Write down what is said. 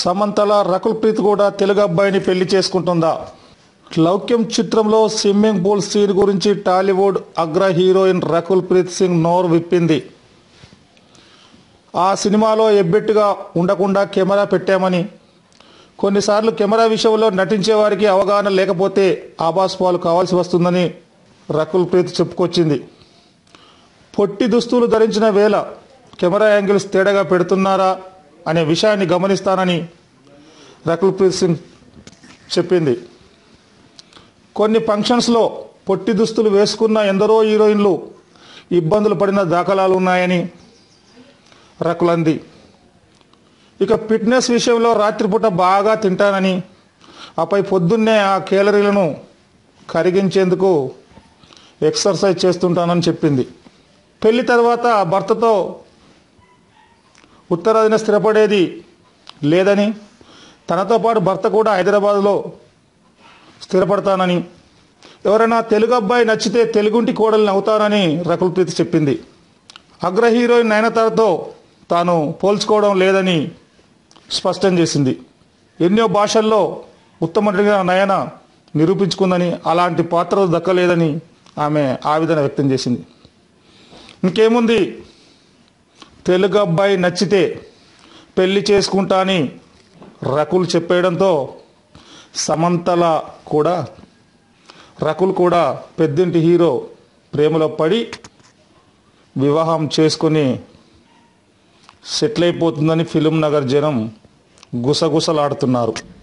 సమంతల రకుల్ ప్రీత్ కూడా తెలుగు అబ్బాయిని పెళ్లి చేసుకుంటుందా లౌక్యం చిత్రంలో స్విమ్మింగ్ పూల్ సీన్ గురించి టాలీవుడ్ అగ్ర హీరోయిన్ రకుల్ ప్రీత్ సింగ్ నోరు విప్పింది ఆ సినిమాలో ఎబ్బెట్టుగా ఉండకుండా కెమెరా పెట్టామని కొన్నిసార్లు కెమెరా విషయంలో నటించే వారికి అవగాహన లేకపోతే ఆబాస్ పాలు కావాల్సి వస్తుందని రకుల్ ప్రీత్ చెప్పుకొచ్చింది పొట్టి దుస్తులు ధరించిన వేళ కెమెరా యాంగిల్స్ తేడాగా పెడుతున్నారా అనే విషయాన్ని గమనిస్తానని రకుల్ ప్రీత్ సింగ్ చెప్పింది కొన్ని ఫంక్షన్స్లో పొట్టి దుస్తులు వేసుకున్న ఎందరో హీరోయిన్లు ఇబ్బందులు పడిన దాఖలాలు ఉన్నాయని రకులంది ఇక ఫిట్నెస్ విషయంలో రాత్రిపూట బాగా తింటానని ఆపై పొద్దున్నే ఆ కేలరీలను కరిగించేందుకు ఎక్సర్సైజ్ చేస్తుంటానని చెప్పింది పెళ్లి తర్వాత భర్తతో ఉత్తరాదిన స్థిరపడేది లేదని తనతో పాటు భర్త కూడా హైదరాబాద్లో స్థిరపడతానని ఎవరైనా తెలుగు అబ్బాయి నచ్చితే తెలుగుంటి కోడల్ని అవుతానని రకుల్ ప్రీత్ చెప్పింది అగ్ర హీరోయిన్ నయనతారతో తాను పోల్చుకోవడం లేదని స్పష్టం చేసింది ఎన్నో భాషల్లో ఉత్తమ నటిగా నయన నిరూపించుకుందని అలాంటి పాత్రలు దక్కలేదని ఆమె ఆవేదన వ్యక్తం చేసింది ఇంకేముంది తెలుగు అబ్బాయి నచ్చితే పెళ్లి చేసుకుంటా అని రకుల్ చెప్పేయడంతో సమంతల కూడా రకుల్ కూడా పెద్దింటి హీరో ప్రేమలో పడి వివాహం చేసుకుని సెటిల్ అయిపోతుందని ఫిలిం నగర్ జనం గుసగుసలాడుతున్నారు